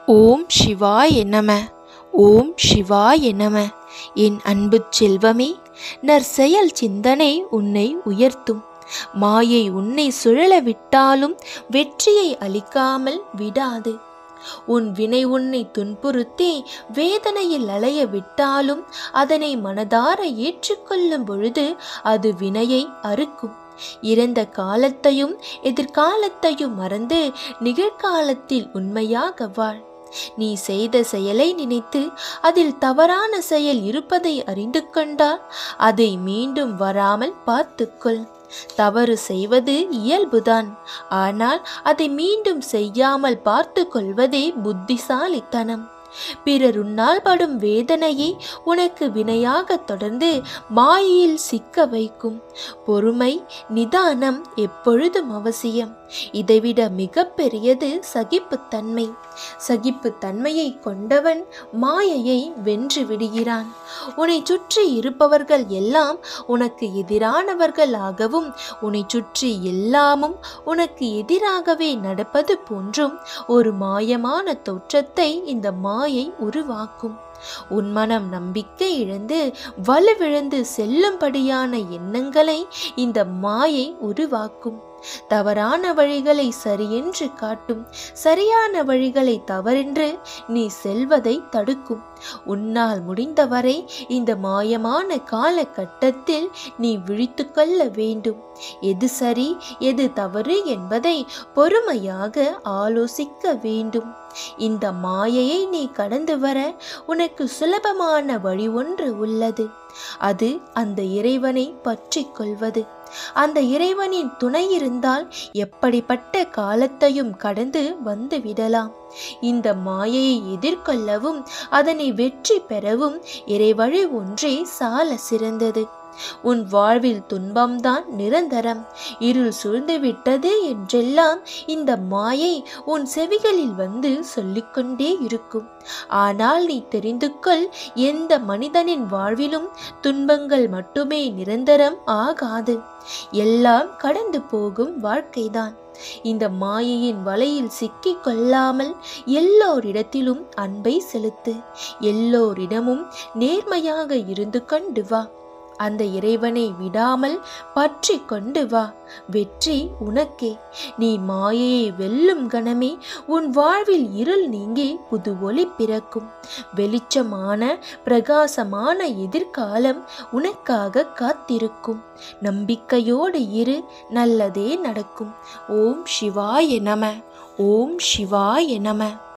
ஓம் சிவாய நம ஓம் சிவாய நம என் அன்பு செல்வமே நற்செயல் சிந்தனை உன்னை உயர்த்தும் மாயை உன்னை சுழல விட்டாலும் வெற்றியை அளிக்காமல் விடாது உன் வினை உன்னை துன்புறுத்தி வேதனையில் அலைய விட்டாலும் அதனை மனதார ஏற்றுக்கொள்ளும் பொழுது அது வினையை அறுக்கும் இறந்த காலத்தையும் எதிர்காலத்தையும் மறந்து நிகழ்காலத்தில் உண்மையாக வாழ் நீ செய்த செயலை நினைத்து அதில் தவறான செயல் இருப்பதை அறிந்து கொண்டால் அதை மீண்டும் வராமல் பார்த்துக்கொள் தவறு செய்வது இயல்புதான் ஆனால் அதை மீண்டும் செய்யாமல் பார்த்து கொள்வதே புத்திசாலித்தனம் பிறர் உன்னால் படும் வேதனையை உனக்கு வினையாக தொடர்ந்து மாயையில் சிக்க வைக்கும் பொறுமை நிதானம் எப்பொழுதும் அவசியம் இதைவிட மிக பெரியது சகிப்புத்தன்மை சகிப்புத்தன்மையை கொண்டவன் மாயையை வென்று விடுகிறான் உன்னை சுற்றி இருப்பவர்கள் எல்லாம் உனக்கு எதிரானவர்களாகவும் உன்னை சுற்றி எல்லாமும் உனக்கு எதிராகவே நடப்பது போன்றும் ஒரு மாயமான தோற்றத்தை இந்த மாயை உருவாக்கும் உன் மனம் நம்பிக்கை இழந்து வலுவிழந்து செல்லும்படியான எண்ணங்களை இந்த மாயை உருவாக்கும் தவறான வழிகளை சரியென்று காட்டும் சரியான வழிகளை தவறென்று நீ செல்வதை தடுக்கும் உன்னால் முடிந்தவரை இந்த மாயமான காலகட்டத்தில் நீ விழித்து கொள்ள வேண்டும் எது சரி எது தவறு என்பதை பொறுமையாக ஆலோசிக்க வேண்டும் இந்த மாயையை நீ கடந்து வர உனக்கு சுலபமான வழி ஒன்று உள்ளது அது அந்த இறைவனை பற்றி கொள்வது அந்த இறைவனின் துணை இருந்தால் எப்படிப்பட்ட காலத்தையும் கடந்து வந்து விடலாம் இந்த மாயையை எதிர்கொள்ளவும் அதனை வெற்றி பெறவும் இறைவழி ஒன்றே சால சிறந்தது உன் வாழ்வில் துன்பம்தான் நிரந்தரம் இருள் சூழ்ந்து விட்டது என்றெல்லாம் இந்த மாயை உன் செவிகளில் வந்து சொல்லிக்கொண்டே இருக்கும் ஆனால் நீ தெரிந்து கொள் எந்த மனிதனின் வாழ்விலும் துன்பங்கள் மட்டுமே நிரந்தரம் ஆகாது எல்லாம் கடந்து போகும் வாழ்க்கைதான் இந்த மாயையின் வலையில் சிக்கிக் கொள்ளாமல் எல்லோரிடத்திலும் அன்பை செலுத்து எல்லோரிடமும் நேர்மையாக இருந்து கொண்டு வா அந்த இறைவனை விடாமல் பற்றி கொண்டு வா வெற்றி உனக்கே நீ மாயையை வெல்லும் கணமே உன் வாழ்வில் இருள் நீங்கி புது ஒளி பிறக்கும் வெளிச்சமான பிரகாசமான எதிர்காலம் உனக்காக காத்திருக்கும் நம்பிக்கையோடு இரு நல்லதே நடக்கும் ஓம் சிவாய நம ஓம் சிவாய நம